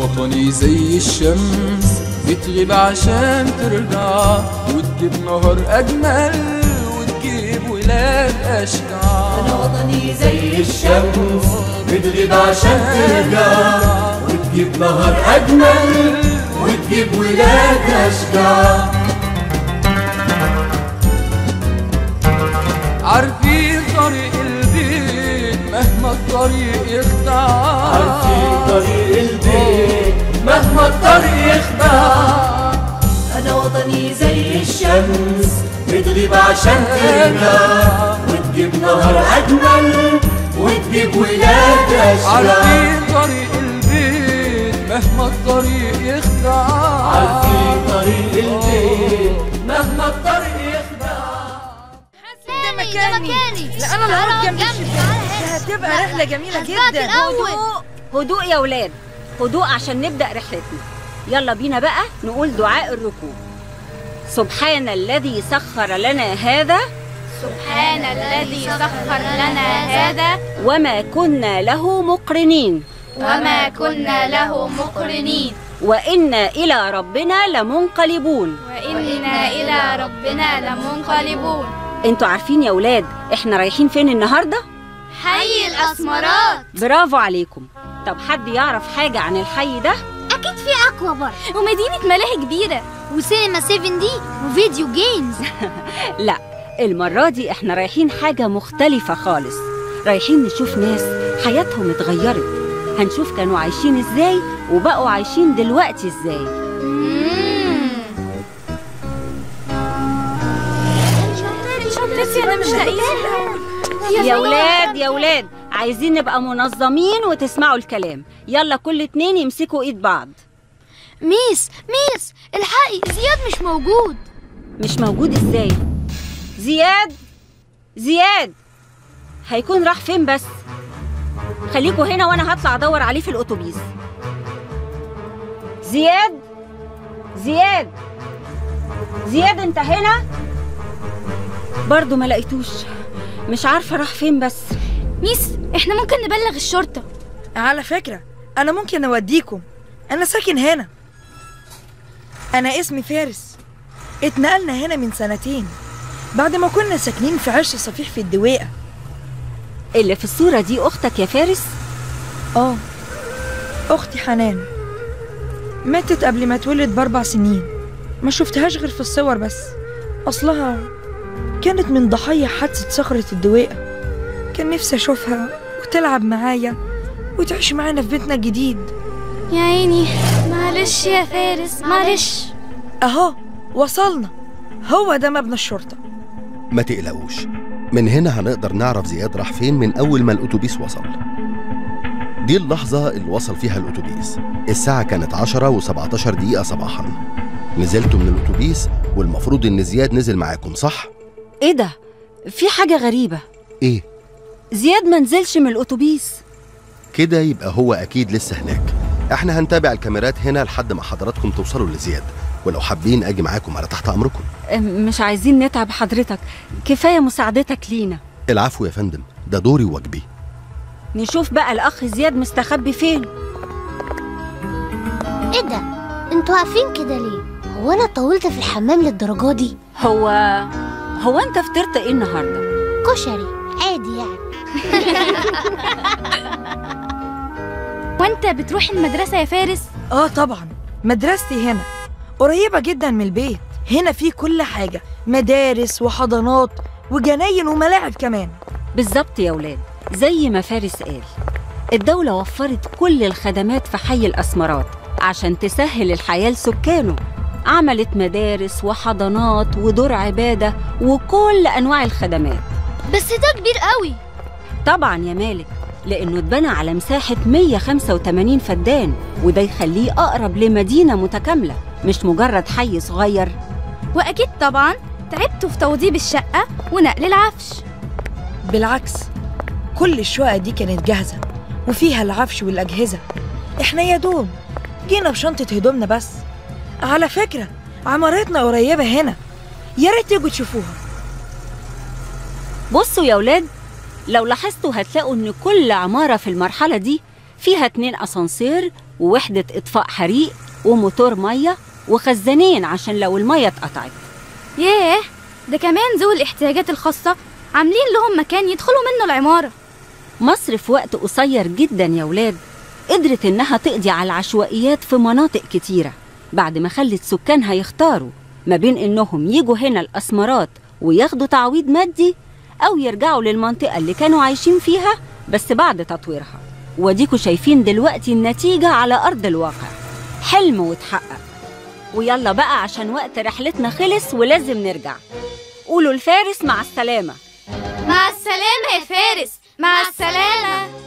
وطني زي الشمس بتغيب عشان ترجع وتجيب نهر أجمل وتجيب ولاد أشجع أنا وطني زي الشمس بتغيب عشان ترجع وتجيب نهر أجمل وتجيب ولاد أشجع عارفين طريق البيت مهما الطريق يخدع عارفين طريق البيت مهما الطريق يخدع أنا وطني زي الشمس بتغيب عشان ترجع وتجيب نهر أجمل وتجيب ولاد أشجع عارفين طريق البيت مهما الطريق يخدع عارفين طريق البيت مهما الطريق يخدع ده مكاني لا انا اللي هقعد جنب تعالى الشباك دي هتبقى رحله جميله هسبقك جدا الأول. هدوء هدوء يا ولاد هدوء عشان نبدأ رحلتنا يلا بينا بقى نقول دعاء الركوب سبحان الذي سخر لنا هذا سبحان الذي سخر لنا هذا وما كنا له مقرنين وما كنا له مقرنين وإنا إلى ربنا لمنقلبون وإنا إلى ربنا لمنقلبون انتوا عارفين يا ولاد احنا رايحين فين النهارده حي الأسمرات برافو عليكم طب حد يعرف حاجة عن الحي ده أكيد في أكوا بارك ومدينة ملاهي كبيرة وسينما 7 دي وفيديو جيمز لا المرة دي احنا رايحين حاجة مختلفة خالص رايحين نشوف ناس حياتهم اتغيرت هنشوف كانوا عايشين ازاي وبقوا عايشين دلوقتي ازاي شنطتي أنا مش لاقيها يا ولاد يا ولاد عايزين نبقى منظمين وتسمعوا الكلام يلا كل اتنين يمسكوا ايد بعض ميس ميس الحقي زياد مش موجود مش موجود ازاي زياد زياد هيكون راح فين بس خليكوا هنا وانا هطلع ادور عليه في الاتوبيس زياد زياد زياد انت هنا برضو ما لقيتوش مش عارفه راح فين بس ميس احنا ممكن نبلغ الشرطة على فكره انا ممكن اوديكم انا ساكن هنا انا اسمي فارس اتنقلنا هنا من سنتين بعد ما كنا ساكنين في عش صفيح في الدواقه اللي في الصوره دي اختك يا فارس اه اختي حنان ماتت قبل ما اتولد باربع سنين ما شفتهاش غير في الصور بس اصلها كانت من ضحايا حادثه صخره الدواقه كان نفسي اشوفها وتلعب معايا وتعيش معانا في بيتنا الجديد يا عيني معلش يا فارس معلش اهو وصلنا هو ده مبنى الشرطه ما تقلقوش من هنا هنقدر نعرف زياد راح فين من أول ما الأتوبيس وصل دي اللحظة اللي وصل فيها الأتوبيس الساعة كانت 10 و17 دقيقة صباحا نزلتوا من الأتوبيس والمفروض إن زياد نزل معاكم صح؟ ايه ده في حاجه غريبه إيه؟ زياد ما نزلش من الاتوبيس كده يبقى هو أكيد لسه هناك احنا هنتابع الكاميرات هنا لحد ما حضراتكم توصلوا لزياد ولو حابين أجي معاكم أنا تحت أمركم مش عايزين نتعب حضرتك كفايه مساعدتك لينا العفو يا فندم ده دوري وواجبي نشوف بقى الاخ زياد مستخبي فين ايه ده انتوا واقفين كده ليه هو انا طولت في الحمام للدرجه دي هو هو انت فطرت ايه النهارده كشري عادي يعني وانت بتروح المدرسة يا فارس اه طبعا مدرستي هنا قريبه جدا من البيت هنا في كل حاجه مدارس وحضانات وجناين وملاعب كمان بالظبط يا ولاد زي ما فارس قال الدولة وفرت كل الخدمات في حي الأسمرات عشان تسهل الحياة لسكانه عملت مدارس وحضانات ودور عبادة وكل أنواع الخدمات بس ده كبير قوي طبعا يا مالك لأنه اتبنى على مساحة 185 فدان وده يخليه أقرب لمدينة متكاملة مش مجرد حي صغير واكيد طبعا تعبتوا في توضيب الشقة ونقل العفش بالعكس كل الشقق دي كانت جاهزة وفيها العفش والأجهزة احنا يا دوب جينا بشنطة هدومنا بس على فكرة عمارتنا قريبة هنا يا ريت تيجوا تشوفوها بصوا يا ولاد لو لاحظتوا هتلاقوا إن كل عمارة في المرحلة دي فيها اتنين أسانسير ووحدة إطفاء حريق وموتور مية وخزانين عشان لو المية اتقطعت ياه ده كمان ذوي الاحتياجات الخاصة عاملين لهم مكان يدخلوا منه العمارة مصر في وقت قصير جدا يا ولاد قدرت إنها تقضي على العشوائيات في مناطق كتيرة بعد ما خلت سكانها يختاروا ما بين إنهم يجوا هنا الأسمرات وياخدوا تعويض مادي أو يرجعوا للمنطقة اللي كانوا عايشين فيها بس بعد تطويرها وديكوا شايفين دلوقتي النتيجة على أرض الواقع حلم وتحقق ويلا بقى عشان وقت رحلتنا خلص ولازم نرجع قولوا الفارس مع السلامة مع السلامة يا فارس مع السلامة